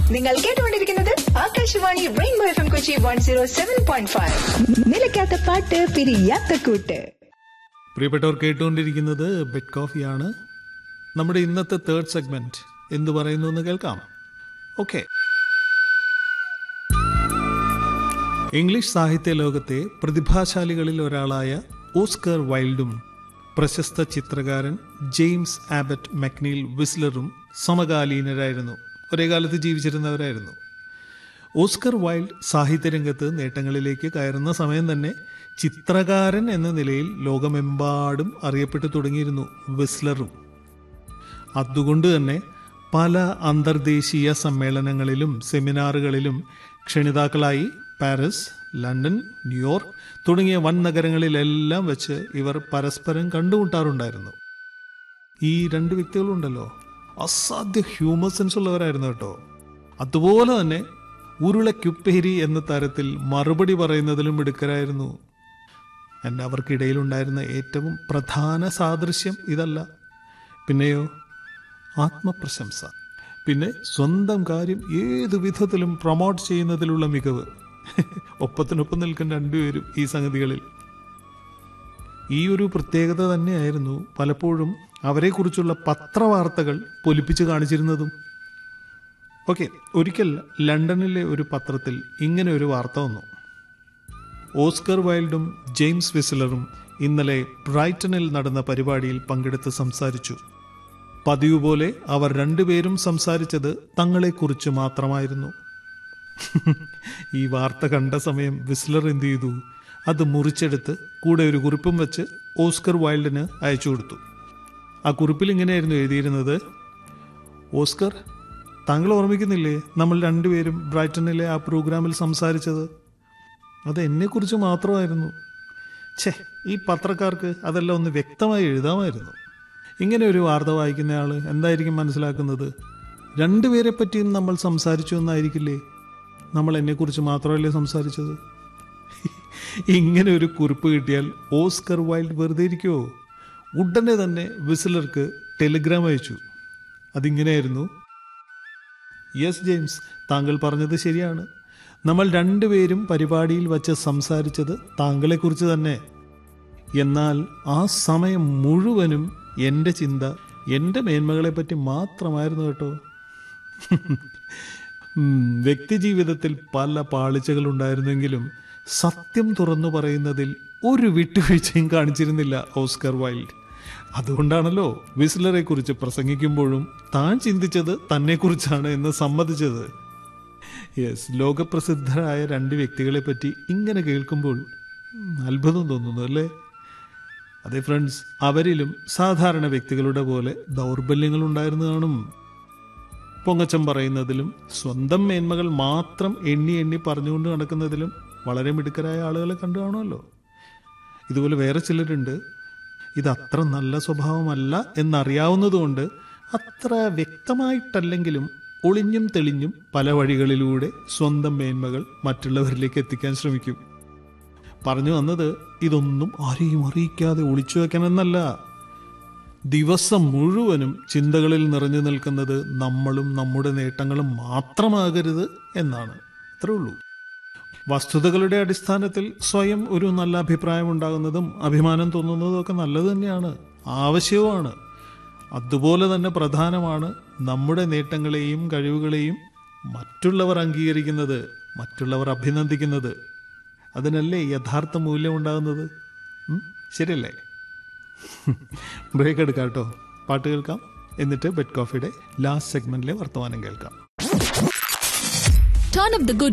നിങ്ങൾ കേട്ടുകൊണ്ടിരിക്കുന്നത് Akashvani rainbow F M Kochi one zero seven point five നിലയ്ക്കാത്ത പാട്ട് പിരിയാത്ത കൂട്ട് പ്രിയപ്പെട്ടവർ കേട്ടുകൊണ്ടിരിക്കുന്നത് ബെഡ് കോഫിയാണ് നമ്മുടെ ഇന്നത്തെ തേർഡ് സെഗ്മെന്റ് എന്ത് പറയുന്നു എന്ന് കേൾക്കാം ഓക്കെ ഇംഗ്ലീഷ് സാഹിത്യ ലോകത്തെ പ്രതിഭാശാലികളിൽ ഒരാളായ ഓസ്കർ വൈൽഡും പ്രശസ്ത ചിത്രകാരൻ ജെയിംസ് ആബറ്റ് മക്നീൽ വിസ്ലറും സമകാലീനരായിരുന്നു ഒരേ കാലത്ത് ജീവിച്ചിരുന്നവരായിരുന്നു ഓസ്കർ വൈൽഡ് സാഹിത്യരംഗത്ത് നേട്ടങ്ങളിലേക്ക് കയറുന്ന സമയം തന്നെ ചിത്രകാരൻ എന്ന നിലയിൽ ലോകമെമ്പാടും അറിയപ്പെട്ടു തുടങ്ങിയിരുന്നു വിസ്ലറും അതുകൊണ്ട് തന്നെ പല അന്തർദേശീയ സമ്മേളനങ്ങളിലും സെമിനാറുകളിലും ക്ഷണിതാക്കളായി പാരീസ് ലണ്ടൻ ന്യൂയോർക്ക് തുടങ്ങിയ വൻ നഗരങ്ങളിലെല്ലാം വെച്ച് ഇവർ പരസ്പരം കണ്ടുമുട്ടാറുണ്ടായിരുന്നു ഈ രണ്ട് വ്യക്തികളുണ്ടല്ലോ അസാധ്യ ഹ്യൂമർ സെൻസ് ഉള്ളവരായിരുന്നു കേട്ടോ അതുപോലെ തന്നെ ഉരുളക്കുപ്പേരി എന്ന തരത്തിൽ മറുപടി പറയുന്നതിലും മിടുക്കരായിരുന്നു എൻ്റെ അവർക്കിടയിലുണ്ടായിരുന്ന ഏറ്റവും പ്രധാന സാദൃശ്യം ഇതല്ല പിന്നെയോ ആത്മപ്രശംസ പിന്നെ സ്വന്തം കാര്യം ഏത് വിധത്തിലും പ്രൊമോട്ട് ചെയ്യുന്നതിലുള്ള മികവ് ഒപ്പത്തിനൊപ്പം നിൽക്കുന്ന രണ്ടുപേരും ഈ സംഗതികളിൽ ഈ ഒരു പ്രത്യേകത തന്നെയായിരുന്നു പലപ്പോഴും അവരെക്കുറിച്ചുള്ള പത്രവാർത്തകൾ പൊലിപ്പിച്ച് കാണിച്ചിരുന്നതും ഓക്കെ ഒരിക്കൽ ലണ്ടനിലെ ഒരു പത്രത്തിൽ ഇങ്ങനെ ഒരു വാർത്ത വന്നു ഓസ്കർ വൈൽഡും ജെയിംസ് വിസിലറും ഇന്നലെ ബ്രൈറ്റണിൽ നടന്ന പരിപാടിയിൽ പങ്കെടുത്ത് സംസാരിച്ചു പതിവ് പോലെ അവർ രണ്ടുപേരും സംസാരിച്ചത് തങ്ങളെക്കുറിച്ച് മാത്രമായിരുന്നു ഈ വാർത്ത കണ്ട സമയം വിസ്ലർ എന്ത് ചെയ്തു അത് മുറിച്ചെടുത്ത് കൂടെ ഒരു കുറിപ്പും വെച്ച് ഓസ്കർ വൈൽഡിന് അയച്ചു കൊടുത്തു ആ കുറിപ്പിൽ ഇങ്ങനെയായിരുന്നു എഴുതിയിരുന്നത് ഓസ്കർ താങ്കൾ ഓർമ്മിക്കുന്നില്ലേ നമ്മൾ രണ്ടുപേരും ബ്രൈറ്റണിലെ ആ പ്രോഗ്രാമിൽ സംസാരിച്ചത് അത് എന്നെക്കുറിച്ച് മാത്രമായിരുന്നു ഛേ ഈ പത്രക്കാർക്ക് അതെല്ലാം ഒന്ന് വ്യക്തമായി എഴുതാമായിരുന്നു ഇങ്ങനെ ഒരു വാർത്ത വായിക്കുന്നയാൾ എന്തായിരിക്കും മനസ്സിലാക്കുന്നത് രണ്ടുപേരെ പറ്റിയും നമ്മൾ സംസാരിച്ചു എന്നായിരിക്കില്ലേ നമ്മൾ എന്നെക്കുറിച്ച് മാത്രമല്ലേ സംസാരിച്ചത് ഇങ്ങനെ ഒരു കുറിപ്പ് കിട്ടിയാൽ ഓസ്കർ വൈൽഡ് വെറുതെ ഇരിക്കുമോ ഉടനെ തന്നെ വിസിലർക്ക് ടെലിഗ്രാം അയച്ചു അതിങ്ങനെയായിരുന്നു യെസ് ജെയിംസ് താങ്കൾ പറഞ്ഞത് ശരിയാണ് നമ്മൾ രണ്ടുപേരും പരിപാടിയിൽ വച്ച് സംസാരിച്ചത് താങ്കളെക്കുറിച്ച് തന്നെ എന്നാൽ ആ സമയം മുഴുവനും എൻ്റെ ചിന്ത എൻ്റെ മേന്മകളെപ്പറ്റി മാത്രമായിരുന്നു കേട്ടോ ഉം, വ്യക്തിജീവിതത്തിൽ പല പാളിച്ചകൾ ഉണ്ടായിരുന്നെങ്കിലും സത്യം തുറന്നു പറയുന്നതിൽ ഒരു വിട്ടുവീഴ്ചയും കാണിച്ചിരുന്നില്ല ഓസ്കർ വൈൽഡ് അതുകൊണ്ടാണല്ലോ വിസ്ലറെ കുറിച്ച് പ്രസംഗിക്കുമ്പോഴും താൻ ചിന്തിച്ചത് തന്നെക്കുറിച്ചാണ് എന്ന് സമ്മതിച്ചത് യെസ് ലോകപ്രസിദ്ധരായ രണ്ട് വ്യക്തികളെ പറ്റി ഇങ്ങനെ കേൾക്കുമ്പോൾ ഉം, അത്ഭുതം തോന്നുന്നു അല്ലേ അതെ ഫ്രണ്ട്സ് അവരിലും സാധാരണ വ്യക്തികളുടെ പോലെ ദൗർബല്യങ്ങൾ ഉണ്ടായിരുന്നു കാണും പൊങ്ങച്ചം പറയുന്നതിലും സ്വന്തം മേന്മകൾ മാത്രം എണ്ണി എണ്ണി പറഞ്ഞുകൊണ്ട് നടക്കുന്നതിലും വളരെ മിടുക്കരായ ആളുകളെ കണ്ടു കാണുമല്ലോ ഇതുപോലെ വേറെ ചിലരുണ്ട് ഇത് അത്ര നല്ല സ്വഭാവമല്ല എന്നറിയാവുന്നതുകൊണ്ട് അത്ര വ്യക്തമായിട്ടല്ലെങ്കിലും ഒളിഞ്ഞും തെളിഞ്ഞും പല വഴികളിലൂടെ സ്വന്തം മേന്മകൾ മറ്റുള്ളവരിലേക്ക് എത്തിക്കാൻ ശ്രമിക്കും പറഞ്ഞു വന്നത് ഇതൊന്നും ആരെയും അറിയിക്കാതെ ഒളിച്ചു വെക്കണമെന്നല്ല ദിവസം മുഴുവനും ചിന്തകളിൽ നിറഞ്ഞു നിൽക്കുന്നത് നമ്മളും നമ്മുടെ നേട്ടങ്ങളും മാത്രമാകരുത് എന്നാണ് അത്രേ ഉള്ളൂ വസ്തുതകളുടെ അടിസ്ഥാനത്തിൽ സ്വയം ഒരു നല്ല അഭിപ്രായം ഉണ്ടാകുന്നതും അഭിമാനം തോന്നുന്നതും ഒക്കെ നല്ലത് തന്നെയാണ് ആവശ്യവുമാണ് അതുപോലെ തന്നെ പ്രധാനമാണ് നമ്മുടെ നേട്ടങ്ങളെയും കഴിവുകളെയും മറ്റുള്ളവർ അംഗീകരിക്കുന്നത് മറ്റുള്ളവർ അഭിനന്ദിക്കുന്നത് അതിനല്ലേ യഥാർത്ഥ മൂല്യം ഉണ്ടാകുന്നത് ഉം? ശരിയല്ലേ ബ്രേക്ക് എടുക്കാം കേട്ടോ പാട്ട് കേൾക്കാം എന്നിട്ട് ബെഡ് കോഫിയുടെ ലാസ്റ്റ് സെഗ്മെന്റിലെ വർത്തമാനം കേൾക്കാം Turn up the good